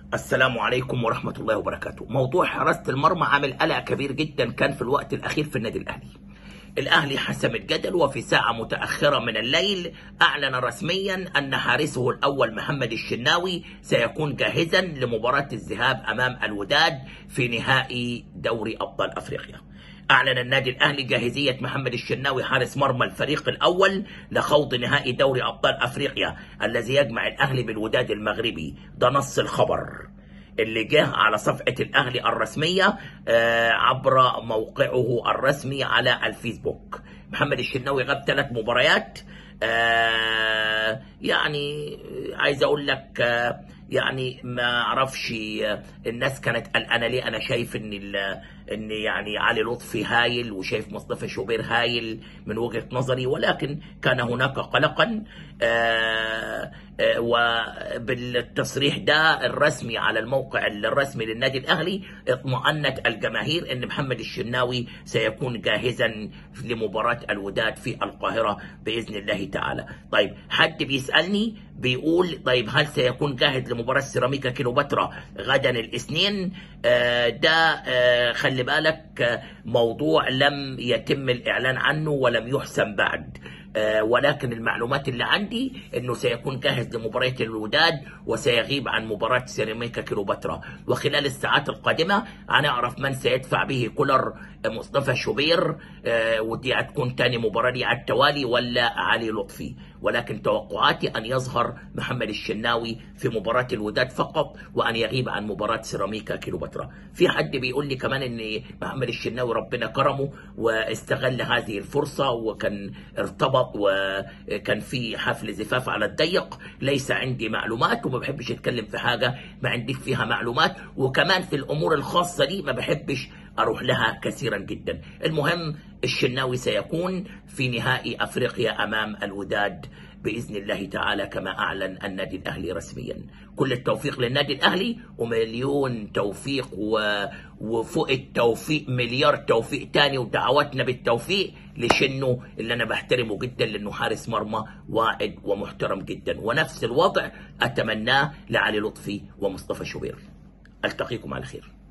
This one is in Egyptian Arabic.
السلام عليكم ورحمة الله وبركاته موضوع حراسة المرمى عامل قلق كبير جدا كان في الوقت الأخير في النادي الأهلي الأهلي حسم الجدل وفي ساعة متأخرة من الليل أعلن رسميا أن حارسه الأول محمد الشناوي سيكون جاهزا لمباراة الذهاب أمام الوداد في نهائي دوري أبطال أفريقيا أعلن النادي الأهلي جاهزية محمد الشناوي حارس مرمى الفريق الأول لخوض نهائي دوري أبطال أفريقيا الذي يجمع الأهلي بالوداد المغربي ده نص الخبر اللي جه على صفحة الأهلي الرسمية آه، عبر موقعه الرسمي على الفيسبوك محمد الشناوي غاب ثلاث مباريات آه، يعني عايز أقول لك آه، يعني ما اعرفش آه، الناس كانت قلقانه ليه انا شايف ان ال- ان يعني علي لطفي هايل وشايف مصطفى شوبير هايل من وجهه نظري ولكن كان هناك قلقا آه، آه، وبالتصريح ده الرسمي على الموقع الرسمي للنادي الاهلي اطمأنت الجماهير ان محمد الشناوي سيكون جاهزا لمباراه الوداد في القاهره باذن الله تعالى. طيب حد بيسالني بيقول طيب هل سيكون جاهز لمباراه سيراميكا كيلوباترا غدا الاثنين؟ آه، ده آه، خلي بالك آه، موضوع لم يتم الاعلان عنه ولم يحسم بعد. آه، ولكن المعلومات اللي عندي انه سيكون جاهز لمباراه الوداد وسيغيب عن مباراه سيراميكا كيلوباترا وخلال الساعات القادمه هنعرف من سيدفع به كولر آه، مصطفى شوبير آه، ودي هتكون تاني مباراه لي على التوالي ولا علي لطفي ولكن توقعاتي ان يظهر محمد الشناوي في مباراه الوداد فقط وان يغيب عن مباراه سيراميكا كيلوباترا في حد بيقول لي كمان ان محمد الشناوي ربنا كرمه واستغل هذه الفرصه وكان ارتبط وكان في حفل زفاف على الضيق ليس عندي معلومات وما بحبش اتكلم في حاجه ما عندي فيها معلومات وكمان في الامور الخاصه دي ما بحبش اروح لها كثيرا جدا المهم الشناوي سيكون في نهائي افريقيا امام الوداد باذن الله تعالى كما اعلن النادي الاهلي رسميا كل التوفيق للنادي الاهلي ومليون توفيق و... وفوق التوفيق مليار توفيق تاني ودعواتنا بالتوفيق لشنو اللي انا بحترمه جدا لانه حارس مرمى واعد ومحترم جدا ونفس الوضع اتمناه لعلي لطفي ومصطفى شوبير التقيكم على خير